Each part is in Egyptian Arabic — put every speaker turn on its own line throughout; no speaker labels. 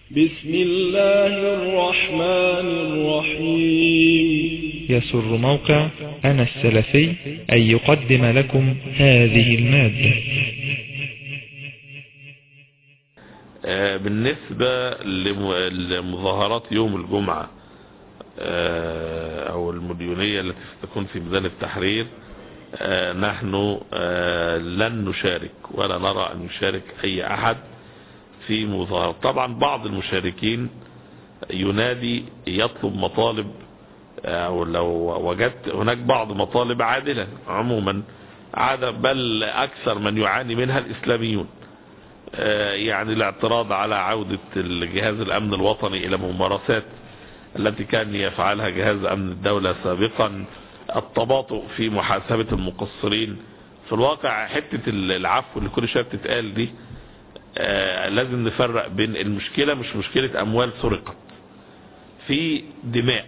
بسم الله الرحمن الرحيم
يسر موقع أنا السلفي أن يقدم لكم هذه المادة
آه، بالنسبة لم- لمظاهرات يوم الجمعة آه، أو المليونية التي ستكون في ميدان التحرير آه، نحن آه، لن نشارك ولا نرى أن يشارك أي أحد في مظاهرات طبعا بعض المشاركين ينادي يطلب مطالب أو لو وجدت هناك بعض مطالب عادلة عموما عادة بل أكثر من يعاني منها الإسلاميون آه، يعني الاعتراض على عودة الجهاز الأمن الوطني إلى ممارسات التي كان يفعلها جهاز أمن الدولة سابقا التباطؤ في محاسبة المقصرين في الواقع حتة العفو اللي كل شوية بتتقال دي آه، لازم نفرق بين المشكلة مش مشكلة أموال سرقت في دماء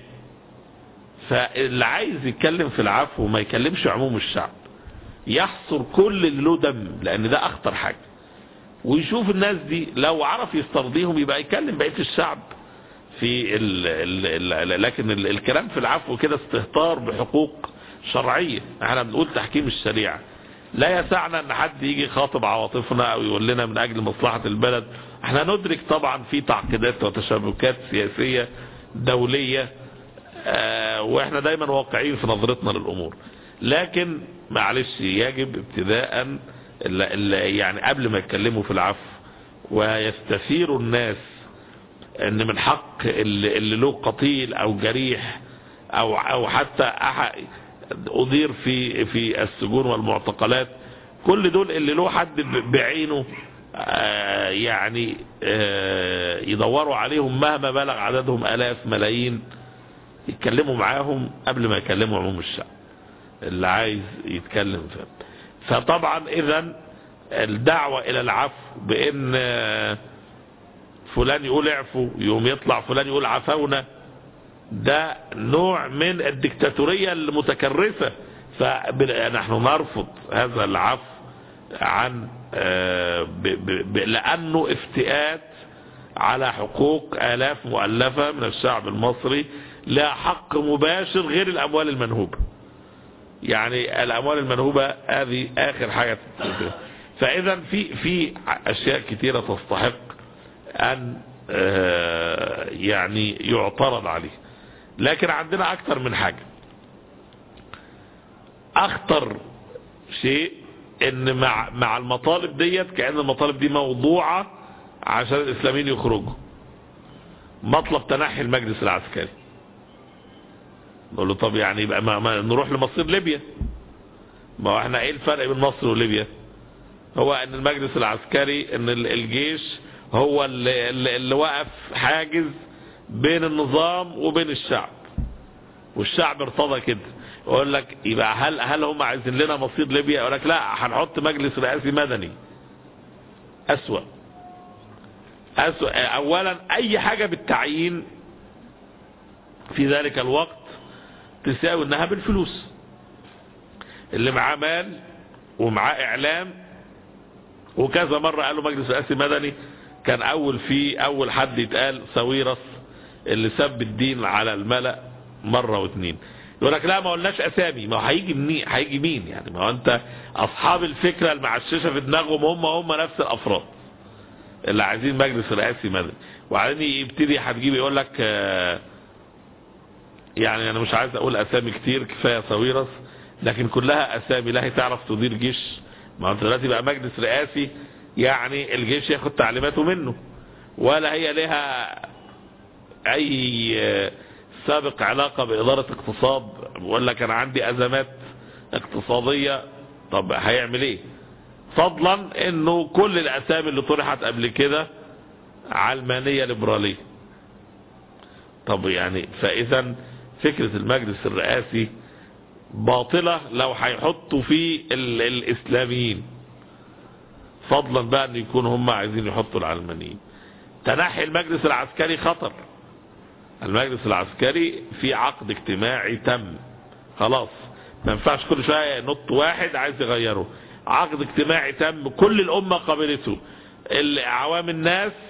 فاللي عايز يتكلم في العفو ما يكلمش عموم الشعب يحصر كل اللي له دم لأن ده أخطر حاجة ويشوف الناس دي لو عرف يسترضيهم يبقى يكلم بقية الشعب في ال ال ال لكن ال الكلام في العفو كده استهتار بحقوق شرعية احنا بنقول تحكيم الشريعة لا يسعنا ان حد يجي خاطب عواطفنا او يقول لنا من اجل مصلحة البلد احنا ندرك طبعا في تعقيدات وتشابكات سياسية دولية اه واحنا دايما واقعين في نظرتنا للامور لكن معلش يجب ابتداء ال ال يعني قبل ما يتكلموا في العفو ويستثيروا الناس ان من حق اللي, اللي له قتيل او جريح او او حتى أح- اضير في في السجون والمعتقلات كل دول اللي له حد ب- بعينه آه، يعني آه، يدوروا عليهم مهما بلغ عددهم الاف ملايين يتكلموا معاهم قبل ما يكلموا عموم الشعب اللي عايز يتكلم فيه فطبعا اذا الدعوة الى العفو بان آه، فلان يقول اعفوا يوم يطلع فلان يقول عفونا ده نوع من الدكتاتورية المتكرسة فنحن نرفض هذا العفو عن آه، ب- ب- ب- لأنه افتئات على حقوق آلاف مؤلفة من الشعب المصري لا حق مباشر غير الأموال المنهوبة يعني الأموال المنهوبة هذه آخر حاجة تتكلم. فإذا في في أشياء كثيرة تستحق أن آه، يعني يعترض عليه لكن عندنا أكثر من حاجة أخطر شيء ان مع مع المطالب ديت كأن المطالب دي موضوعة عشان الإسلاميين يخرجوا مطلب تنحي المجلس العسكري نقول له طب يعني يبقى ما ما نروح لمصير ليبيا ما هو احنا ايه الفرق بين مصر وليبيا هو ان المجلس العسكري ان ال- الجيش هو اللي, اللي, اللي وقف حاجز بين النظام وبين الشعب والشعب ارتضى كده يقول لك يبقى هل هل هم عايزين لنا مصير ليبيا يقول لك لا هنحط مجلس رئاسي مدني اسوأ أسوأ اولا اي حاجة بالتعيين في ذلك الوقت تساوي انها بالفلوس اللي معاه مال ومعاه اعلام وكذا مرة قالوا مجلس رئاسي مدني كان اول في اول حد يتقال ساويرس اللي سب الدين على الملأ مرة واثنين يقول لك لا ما قلناش اسامي ما هو هيجي منين هيجي مين يعني ما هو انت اصحاب الفكرة المعششة في دماغهم هم هم نفس الافراد اللي عايزين مجلس رئاسي مدني وبعدين يبتدي هتجيب يقول لك آه، يعني انا مش عايز اقول اسامي كتير كفايه ساويرس لكن كلها اسامي لا هي تعرف تدير جيش ما انت دلوقتي بقى مجلس رئاسي يعني الجيش ياخد تعليماته منه ولا هي لها اي آه، سابق علاقة بإدارة اقتصاد بقول لك انا عندي ازمات اقتصادية طب هيعمل ايه فضلا انه كل الاسامي اللي طرحت قبل كده علمانية ليبرالية طب يعني فاذا فكرة المجلس الرئاسي باطلة لو هيحطوا فيه ال- الاسلاميين فضلا بقى ان يكونوا هم عايزين يحطوا العلمانيين تنحي المجلس العسكري خطر المجلس العسكري في عقد اجتماعي تم خلاص ما ينفعش كل شوية ينط واحد عايز يغيره عقد اجتماعي تم كل الأمة قبلته ال- عوام الناس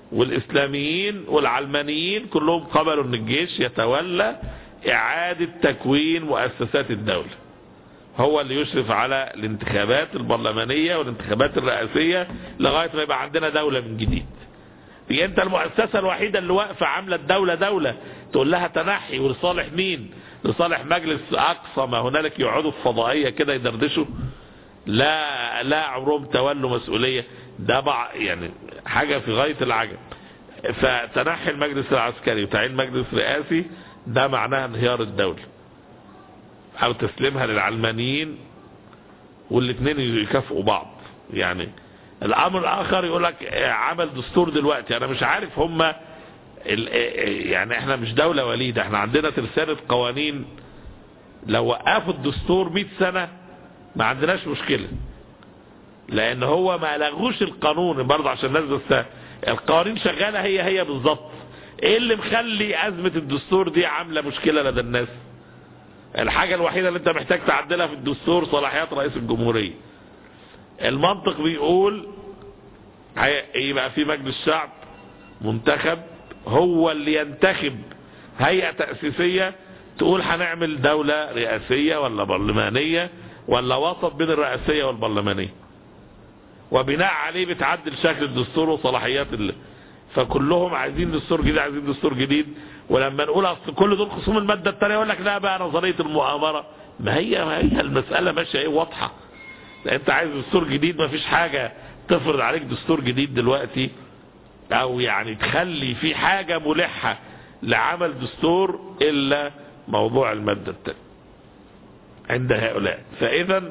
والاسلاميين والعلمانيين كلهم قبلوا ان الجيش يتولى اعادة تكوين مؤسسات الدولة هو اللي يشرف على الانتخابات البرلمانية والانتخابات الرئاسية لغاية ما يبقى عندنا دولة من جديد هي انت المؤسسة الوحيدة اللي واقفة عاملة الدولة دولة تقول لها تنحي ولصالح مين لصالح مجلس اقصى ما هنالك يقعدوا في فضائية كده يدردشوا لا لا عمرهم تولوا مسؤولية ده بع يعني حاجة في غاية العجب فتنحي المجلس العسكري وتعيين مجلس رئاسي ده معناها انهيار الدولة او تسليمها للعلمانيين والاثنين يكافئوا بعض يعني الامر الاخر يقول لك عمل دستور دلوقتي انا مش عارف هم يعني احنا مش دولة وليدة احنا عندنا ترسانة قوانين لو وقفوا الدستور 100 سنة ما عندناش مشكلة لان هو ما لغوش القانون برضه عشان الناس بس القوانين شغالة هي هي بالظبط ايه اللي مخلي ازمة الدستور دي عاملة مشكلة لدى الناس الحاجة الوحيدة اللي انت محتاج تعدلها في الدستور صلاحيات رئيس الجمهورية المنطق بيقول يبقى في مجلس شعب منتخب هو اللي ينتخب هيئة تأسيسية تقول هنعمل دولة رئاسية ولا برلمانية ولا وسط بين الرئاسية والبرلمانية وبناء عليه بتعدل شكل الدستور وصلاحيات اللي فكلهم عايزين دستور جديد عايزين دستور جديد ولما نقول اصل كل دول خصوم المادة التانية يقول لك لا بقى نظرية المؤامرة ما هي ما هي المسألة ماشية ايه واضحة انت عايز دستور جديد ما فيش حاجة تفرض عليك دستور جديد دلوقتي او يعني تخلي في حاجة ملحة لعمل دستور الا موضوع المادة التانية عند هؤلاء فاذا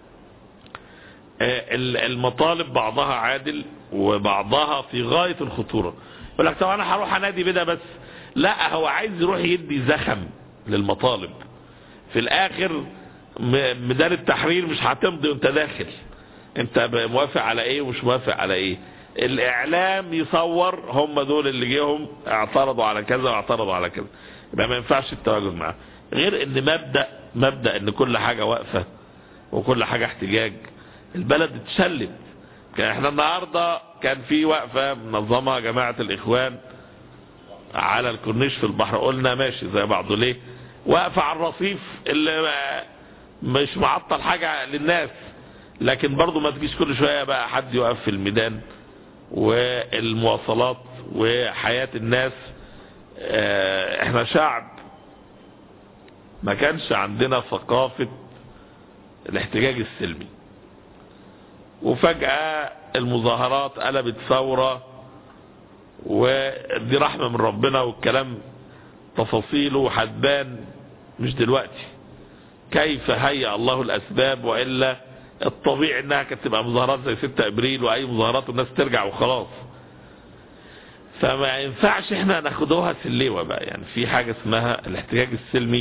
المطالب بعضها عادل وبعضها في غاية الخطورة يقول لك طب انا هروح انادي بدا بس لا هو عايز يروح يدي زخم للمطالب في الاخر ميدان التحرير مش هتمضي وانت داخل انت موافق على ايه ومش موافق على ايه الاعلام يصور هم دول اللي جيهم اعترضوا على كذا واعترضوا على كذا يبقى ما ينفعش التواجد معاه غير ان مبدأ مبدأ ان كل حاجة واقفة وكل حاجة احتجاج البلد اتشلت كان احنا النهاردة كان في وقفة منظمها جماعة الاخوان على الكورنيش في البحر قلنا ماشي زي بعضه ليه وقفة على الرصيف اللي مش معطل حاجة للناس لكن برضو ما تجيش كل شوية بقى حد يقف في الميدان والمواصلات وحياة الناس اه احنا شعب ما كانش عندنا ثقافة الاحتجاج السلمي وفجأة المظاهرات قلبت ثورة ودي رحمة من ربنا والكلام تفاصيله هتبان مش دلوقتي كيف هيأ الله الأسباب وإلا الطبيعي انها كانت تبقى مظاهرات زي 6 ابريل واي مظاهرات والناس ترجع وخلاص فما ينفعش احنا ناخدوها سليوة بقى يعني في حاجة اسمها الاحتجاج السلمي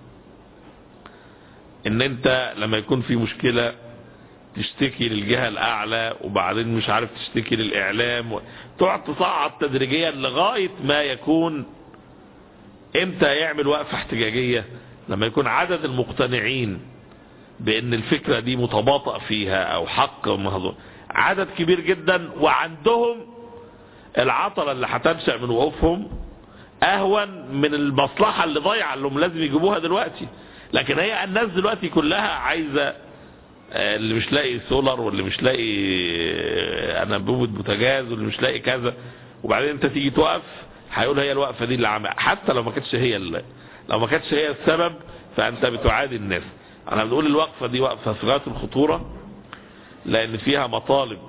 ان انت لما يكون في مشكلة تشتكي للجهة الاعلى وبعدين مش عارف تشتكي للاعلام و... تقعد تصعد تدريجيا لغاية ما يكون امتى يعمل وقفة احتجاجية لما يكون عدد المقتنعين بان الفكرة دي متباطأ فيها او حق مهضوم عدد كبير جدا وعندهم العطلة اللي هتنشأ من وقوفهم اهون من المصلحة اللي ضايعة اللي هم لازم يجيبوها دلوقتي لكن هي الناس دلوقتي كلها عايزة اللي مش لاقي سولار واللي مش لاقي انبوبة بوتاجاز واللي مش لاقي كذا وبعدين انت تيجي توقف هيقول هي الوقفة دي اللي عمل حتى لو ما كانتش هي اللي لو ما كانتش هي السبب فانت بتعادي الناس انا بنقول الوقفة دي وقفة في غاية الخطورة لان فيها مطالب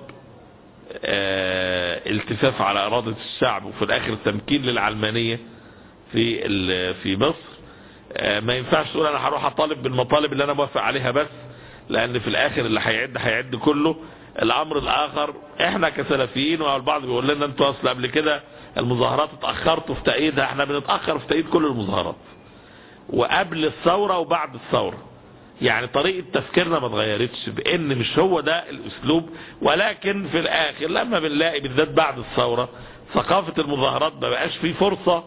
اه التفاف على ارادة الشعب وفي الاخر تمكين للعلمانية في في مصر اه ما ينفعش تقول انا هروح اطالب بالمطالب اللي انا موافق عليها بس لان في الاخر اللي هيعد هيعد كله الامر الاخر احنا كسلفيين والبعض بيقول لنا انتوا اصل قبل كده المظاهرات اتاخرتوا في تأييدها احنا بنتاخر في تأييد كل المظاهرات وقبل الثورة وبعد الثورة يعني طريقة تفكيرنا ما اتغيرتش بان مش هو ده الاسلوب ولكن في الاخر لما بنلاقي بالذات بعد الثورة ثقافة المظاهرات ما بقاش فيه فرصة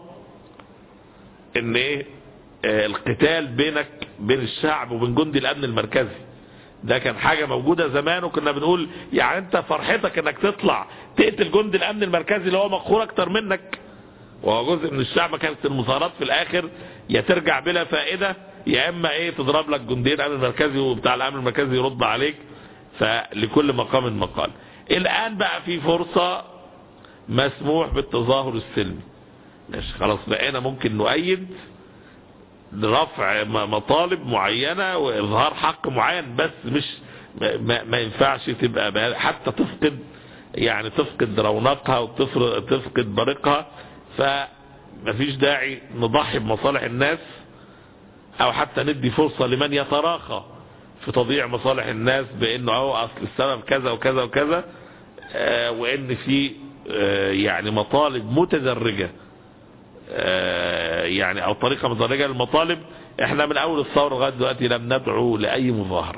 ان ايه اه القتال بينك بين الشعب وبين جندي الامن المركزي ده كان حاجة موجودة زمان وكنا بنقول يعني انت فرحتك انك تطلع تقتل جند الامن المركزي اللي هو مقهور اكتر منك وهو جزء من الشعب كانت المظاهرات في الاخر يا ترجع بلا فائدة يا اما ايه تضرب لك جندين الامن المركزي وبتاع الامن المركزي يرد عليك فلكل مقام مقال الان بقى في فرصة مسموح بالتظاهر السلمي ماشي خلاص بقينا ممكن نؤيد لرفع مطالب معينة واظهار حق معين بس مش ما, ما ينفعش تبقى حتى تفقد يعني تفقد رونقها وتفقد بريقها فمفيش داعي نضحي بمصالح الناس او حتى ندي فرصة لمن يتراخى في تضييع مصالح الناس بانه هو اصل السبب كذا وكذا وكذا آه وان في آه يعني مطالب متدرجة آه يعني او طريقة متدرجة للمطالب احنا من اول الثورة لغاية دلوقتي لم ندعو لاي مظاهرة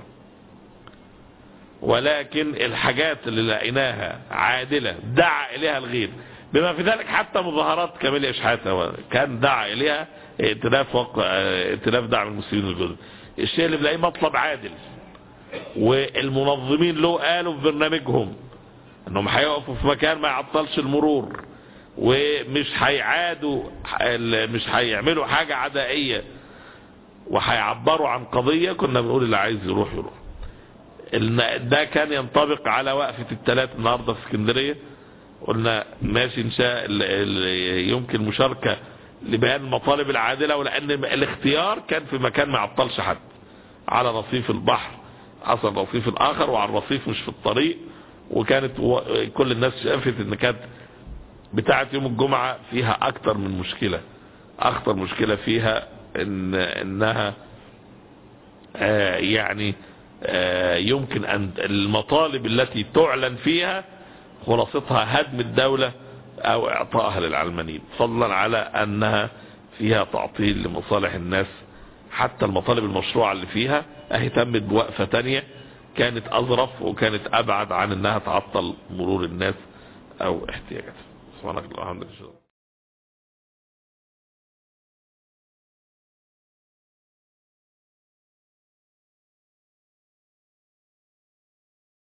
ولكن الحاجات اللي لقيناها عادلة دعا اليها الغير بما في ذلك حتى مظاهرات كامل اشحاتها كان دعا اليها ائتلاف وق... ائتلاف دعم المسلمين الجدد الشيء اللي بلاقيه مطلب عادل والمنظمين له قالوا في برنامجهم انهم هيقفوا في مكان ما يعطلش المرور ومش هيعادوا مش هيعملوا حاجة عدائية وهيعبروا عن قضية كنا بنقول اللي عايز يروح يروح ده كان ينطبق على وقفة الثلاث النهاردة في اسكندرية قلنا ماشي ان شاء يمكن مشاركة لبيان المطالب العادلة ولان الاختيار كان في مكان ما يعطلش حد على رصيف البحر حصل رصيف الاخر وعلى الرصيف مش في الطريق وكانت كل الناس شافت ان كانت بتاعة يوم الجمعة فيها اكتر من مشكلة اخطر مشكلة فيها ان انها آه يعني آه يمكن ان المطالب التي تعلن فيها خلاصتها هدم الدولة او اعطائها للعلمانيين فضلا على انها فيها تعطيل لمصالح الناس حتى المطالب المشروعة اللي فيها اهي تمت بوقفة تانية كانت اظرف وكانت ابعد عن انها تعطل مرور الناس او احتياجاتهم سبحانك اللهم وبحمدك